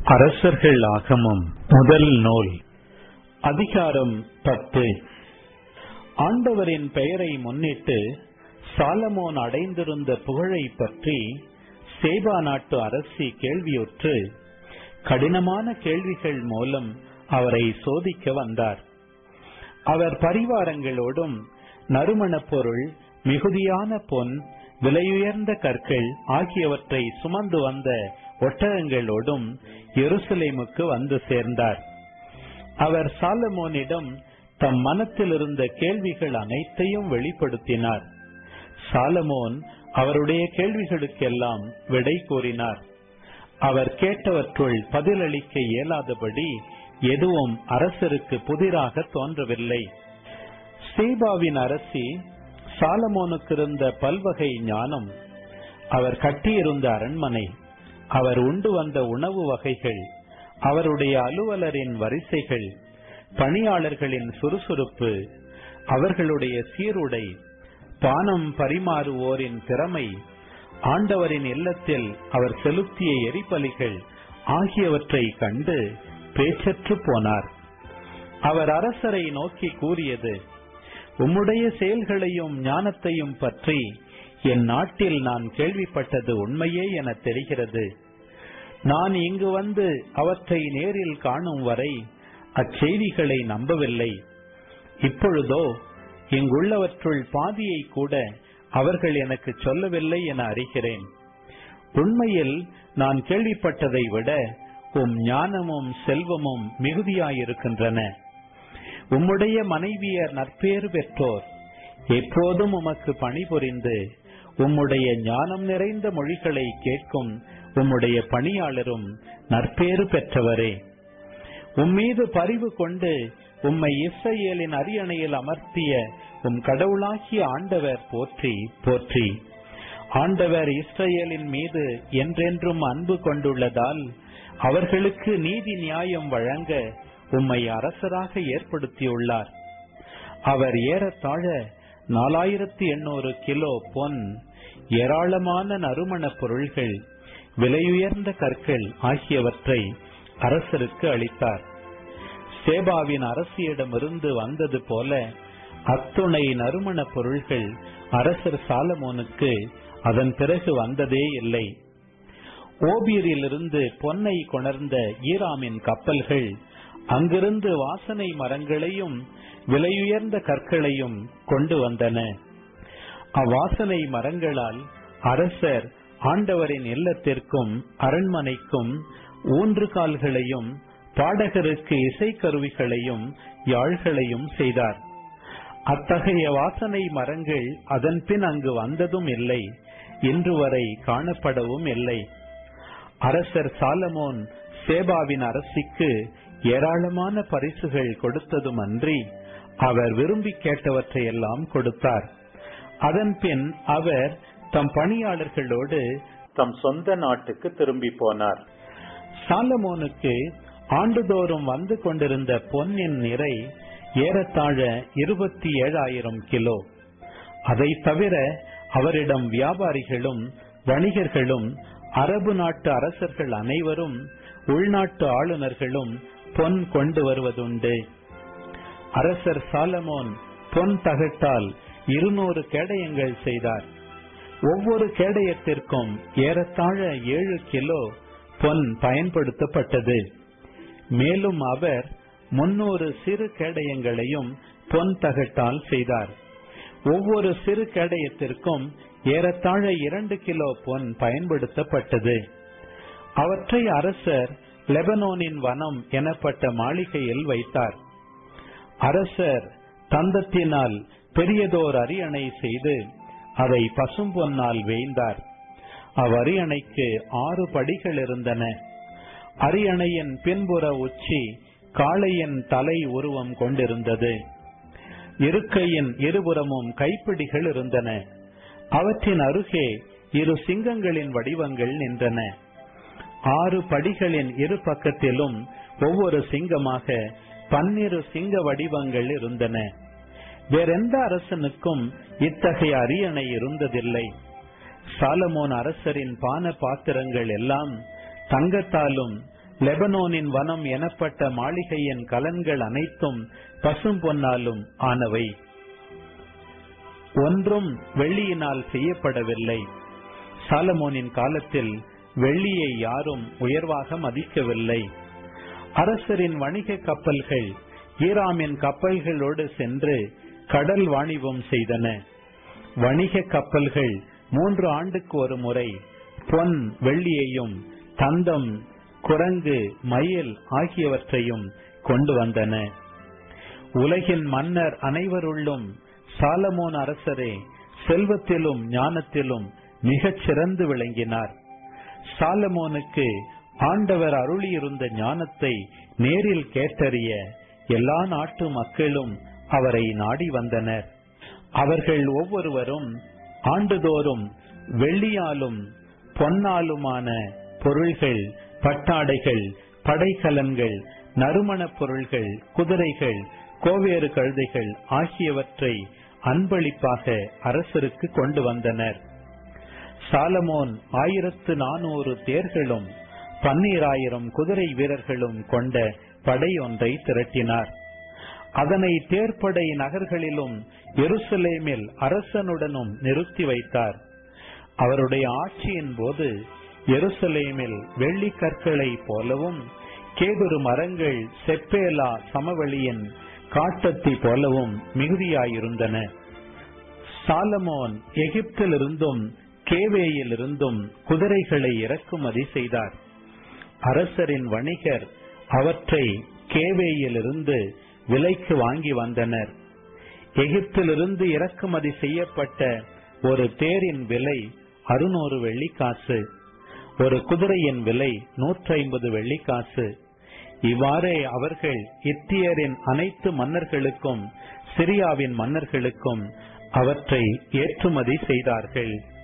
அரசர்கள் ஆகமம் முதல் நூல் அதிகாரம் பத்து ஆண்டவரின் பெயரை முன்னிட்டு சாலமோன் அடைந்திருந்த புகழை பற்றி சேபா நாட்டு அரசி கேள்வியுற்று கடினமான கேள்விகள் மூலம் அவரை சோதிக்க வந்தார் அவர் பரிவாரங்களோடும் நறுமணப் பொருள் மிகுதியான பொன் விலையுயர்ந்த கற்கள் ஆகியவற்றை சுமந்து வந்த ஒட்டகங்களோடும் எருசலேமுக்கு வந்து சேர்ந்தார் அவர் சாலமோனிடம் தம் மனத்தில் இருந்த கேள்விகள் அனைத்தையும் வெளிப்படுத்தினார் சாலமோன் அவருடைய கேள்விகளுக்கெல்லாம் விடை கூறினார் அவர் கேட்டவற்றுள் பதிலளிக்க இயலாதபடி எதுவும் அரசருக்கு புதிராக தோன்றவில்லை சீபாவின் அரசி சாலமோனுக்கு இருந்த பல்வகை ஞானம் அவர் கட்டியிருந்த அரண்மனை அவர் உண்டு வந்த உணவு வகைகள் அவருடைய அலுவலரின் வரிசைகள் பணியாளர்களின் சுறுசுறுப்பு அவர்களுடைய சீருடை பானம் பரிமாறுவோரின் திறமை ஆண்டவரின் இல்லத்தில் அவர் செலுத்திய எரிபலிகள் ஆகியவற்றை கண்டு பேச்சற்று போனார் அவர் அரசரை நோக்கி கூறியது உம்முடைய செயல்களையும் ஞானத்தையும் பற்றி என் நாட்டில் நான் கேள்விப்பட்டது உண்மையே என தெரிகிறது நான் இங்கு வந்து அவற்றை நேரில் காணும் வரை அச்செய்திகளை நம்பவில்லை இப்பொழுதோ இங்குள்ளவற்றுள் பாதியை கூட அவர்கள் எனக்கு சொல்லவில்லை என அறிகிறேன் உண்மையில் நான் கேள்விப்பட்டதை விட உம் ஞானமும் செல்வமும் மிகுதியாயிருக்கின்றன உம்முடைய மனைவியர் நற்பேறு பெற்றோர் எப்போதும் உமக்கு பணிபுரிந்து உம்முடைய ஞானம் நிறைந்த மொழிகளை கேட்கும் உம்முடைய பணியாளரும் நற்பேறு பெற்றவரே உம்மீது பரிவு கொண்டு உம்மை இஸ்ரேலின் அரியணையில் அமர்த்திய உம் கடவுளாகிய ஆண்டவர் போற்றி போற்றி ஆண்டவர் இஸ்ரேலின் மீது என்றென்றும் அன்பு கொண்டுள்ளதால் அவர்களுக்கு நீதி நியாயம் வழங்க உம்மை அரசராக ஏற்படுத்தியுள்ளார் அவர் ஏறத்தாழ நாலாயிரத்தி எண்ணூறு கிலோ பொன் ஏராளமான நறுமணப் பொருள்கள் விலையுயர்ந்த கற்கள் ஆகியவற்றை அரசருக்கு அளித்தார் சேபாவின் அரசியிடமிருந்து வந்தது போல அத்துணை நறுமணப் பொருள்கள் அரசர் சாலமோனுக்கு அதன் பிறகு வந்ததே இல்லை ஓபீரிலிருந்து பொன்னை கொணர்ந்த ஈராமின் கப்பல்கள் அங்கிருந்து வாசனை மரங்களையும் விலையுயர்ந்த கற்களையும் கொண்டு வந்தன அவ்வாசனை மரங்களால் அரசர் ஆண்டவரின் இல்லத்திற்கும் அரண்மனைக்கும் ஊன்று கால்களையும் பாடகருக்கு இசைக்கருவிகளையும் யாழ்களையும் செய்தார் அத்தகைய வாசனை மரங்கள் அதன் பின் அங்கு வந்ததும் இல்லை இன்று வரை காணப்படவும் இல்லை அரசர் சாலமோன் சேபாவின் அரசிக்கு ஏராளமான பரிசுகள் கொடுத்ததும் அன்றி அவர் விரும்பி கேட்டவற்றையெல்லாம் கொடுத்தார் அதன் பின் அவர் தம் பணியாளர்களோடு தம் சொந்த நாட்டுக்கு திரும்பி போனார் சாலமோனுக்கு ஆண்டுதோறும் வந்து கொண்டிருந்த பொன்னின் நிறை ஏறத்தாழ இருபத்தி ஏழாயிரம் கிலோ அதை தவிர அவரிடம் வியாபாரிகளும் வணிகர்களும் அரபு நாட்டு அரசர்கள் அனைவரும் உள்நாட்டு ஆளுநர்களும் பொன் கொண்டு வருவதுண்டு அரசர் சாலமோன் பொன் தகட்டால் இருநூறு கேடயங்கள் செய்தார் ஒவ்வொரு கேடயத்திற்கும் ஏறத்தாழ ஏழு கிலோ பொன் பயன்படுத்தப்பட்டது மேலும் அவர் முன்னூறு சிறு கேடயங்களையும் பொன் தகட்டால் செய்தார் ஒவ்வொரு சிறு கேடயத்திற்கும் ஏறத்தாழ இரண்டு கிலோ பொன் பயன்படுத்தப்பட்டது அவற்றை அரசர் லெபனோனின் வனம் எனப்பட்ட மாளிகையில் வைத்தார் அரசர் தந்தத்தினால் பெரியதோர் அரியணை செய்து அதை பசும்பொன்னால் வேய்ந்தார் அவ்வரியணைக்கு ஆறு படிகள் இருந்தன அரியணையின் பின்புற உச்சி காளையின் தலை உருவம் கொண்டிருந்தது இருக்கையின் இருபுறமும் கைப்பிடிகள் இருந்தன அவற்றின் அருகே இரு சிங்கங்களின் வடிவங்கள் நின்றன ஆறு படிகளின் இரு பக்கத்திலும் ஒவ்வொரு சிங்கமாக பன்னிரு சிங்க வடிவங்கள் இருந்தன வேறெந்த அரசனுக்கும் இத்தகைய அரியணை இருந்ததில்லை சாலமோன் அரசரின் பான பாத்திரங்கள் எல்லாம் தங்கத்தாலும் லெபனோனின் வனம் எனப்பட்ட மாளிகையின் கலன்கள் அனைத்தும் பசும் பொன்னாலும் ஆனவை ஒன்றும் வெள்ளியினால் செய்யப்படவில்லை சாலமோனின் காலத்தில் வெள்ளியை யாரும் உயர்வாக மதிக்கவில்லை அரசரின் வணிக கப்பல்கள் ஈராமின் கப்பல்களோடு சென்று கடல் வாணிபம் செய்தன வணிக கப்பல்கள் மூன்று ஆண்டுக்கு ஒரு முறை பொன் வெள்ளியையும் தந்தம் குரங்கு மயில் ஆகியவற்றையும் கொண்டு வந்தன உலகின் மன்னர் அனைவருள்ளும் சாலமோன் அரசரே செல்வத்திலும் ஞானத்திலும் மிகச் சிறந்து விளங்கினார் சாலமோனுக்கு ஆண்டவர் அருளியிருந்த ஞானத்தை நேரில் கேட்டறிய எல்லா நாட்டு மக்களும் அவரை நாடி வந்தனர் அவர்கள் ஒவ்வொருவரும் ஆண்டுதோறும் வெள்ளியாலும் பொன்னாலுமான பொருள்கள் பட்டாடைகள் படைக்கலன்கள் நறுமணப் பொருள்கள் குதிரைகள் கோவேறு கழுதைகள் ஆகியவற்றை அன்பளிப்பாக அரசருக்கு கொண்டு வந்தனர் சாலமோன் ஆயிரத்து நானூறு தேர்களும் பன்னீராயிரம் குதிரை வீரர்களும் கொண்ட படை ஒன்றை திரட்டினார் அதனை தேர்ப்படை நகர்களிலும் எருசலேமில் அரசனுடனும் நிறுத்தி வைத்தார் அவருடைய ஆட்சியின் போது எருசலேமில் வெள்ளி கற்களை போலவும் கேதுரு மரங்கள் செப்பேலா சமவெளியின் காட்டத்தி போலவும் மிகுதியாயிருந்தன சாலமோன் எகிப்திலிருந்தும் கேவேயிலிருந்தும் குதிரைகளை இறக்குமதி செய்தார் அரசரின் வணிகர் அவற்றை கேவேயிலிருந்து விலைக்கு வாங்கி வந்தனர் எகிப்திலிருந்து இறக்குமதி செய்யப்பட்ட ஒரு தேரின் விலை அறுநூறு வெள்ளிக்காசு ஒரு குதிரையின் விலை நூற்றி ஐம்பது வெள்ளிக்காசு இவ்வாறே அவர்கள் இத்தியரின் அனைத்து மன்னர்களுக்கும் சிரியாவின் மன்னர்களுக்கும் அவற்றை ஏற்றுமதி செய்தார்கள்